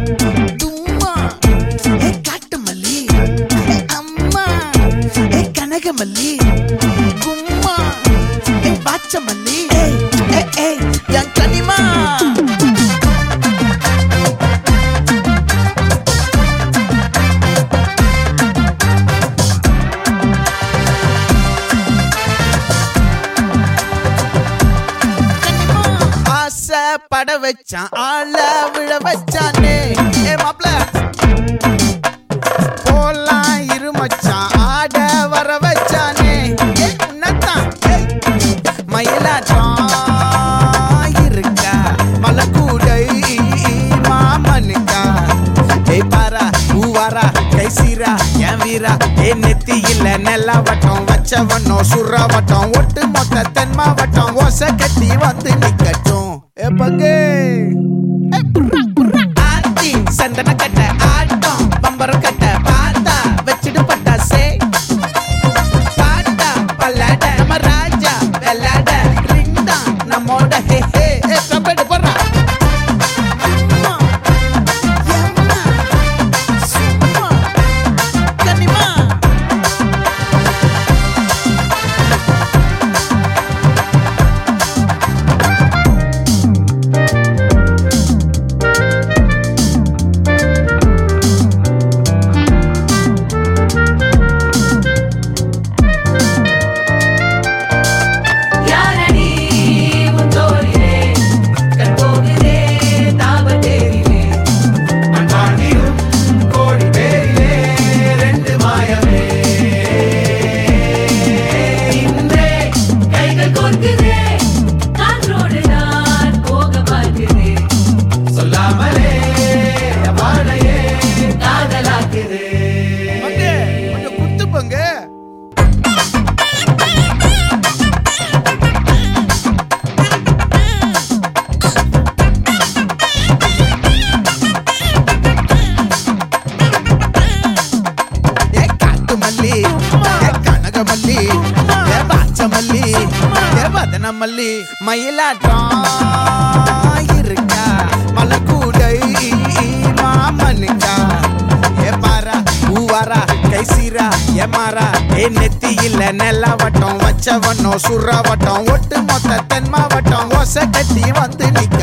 தும்மா ஏ காட்டு மல்லி ஏ அம்மா ஏ கனகமல்லி கும்மா ஏ பாச்ச மல்லி ஏய் ஏய் ஏய் என் கனிமா ஆசை பட வச்சான் ஆள விழ வச்சானே ஏ மாப்ள போலாம் இரு மச்சான் ஆட வர வச்சானே ஏ உன்னத்தான் ஏய். மயிலாட்டம் இருக்கா மலக்கூடை மாமனுக்கா ஏய் பாரா பூவாரா கை சீரா என் வீரா ஏ நெத்தி இல்ல நெல்லா வட்டம் வச்சவனோ சுறா வட்டம் ஒட்டு மொத்த தென் மாவட்டம் ஓசை கட்டி வந்து நிக்கட்டும் ஏ பங்கே ஏ புர்ரா, புர்ரா. ஆத்தி சந்தன கட்ட ஆட்டம் பம்பரம் கட்ட பார்த்தா வச்சிடு பட்டாசே பாட்டா பல்லாட நம்ம ராஜா வெள்ளாட ரிங் தான் நம்மோட ஹே ஹே ஏ கபடி போடுறா அம்மா, எம்மா, சும்மா, கனிமா. யாரடி உன் தோளிலே கற்போகுதே தாபத்தேரிலே மண்பாண்டியும் கோடி பேரிலே ரெண்டு மாயமே இன்றே கைகள் கோர்க்குதே காற்றோடு நான் போக பார்க்குதே சொல்லாமலே வாழையே காதலாக்குதே பங்கு, கொஞ்சம் குத்து பங்கு. ஏ காட்டு மல்லி ஏ கனகமல்லி ஏ பாச்ச மல்லி ஏ வதன மல்லி மயிலாட்டம் இருக்கா மலக்கூடை மாமனுக்கா ஏ பாரா பூவாரா கை சீரா ஏ மாறா ஏ நெத்தி இல்ல நெல்லா வட்டம் வச்சவனோ சுறா வட்டம் ஒட்டு மொத்த தென் மாவட்டம் ஓசை கட்டி வந்து நிக்க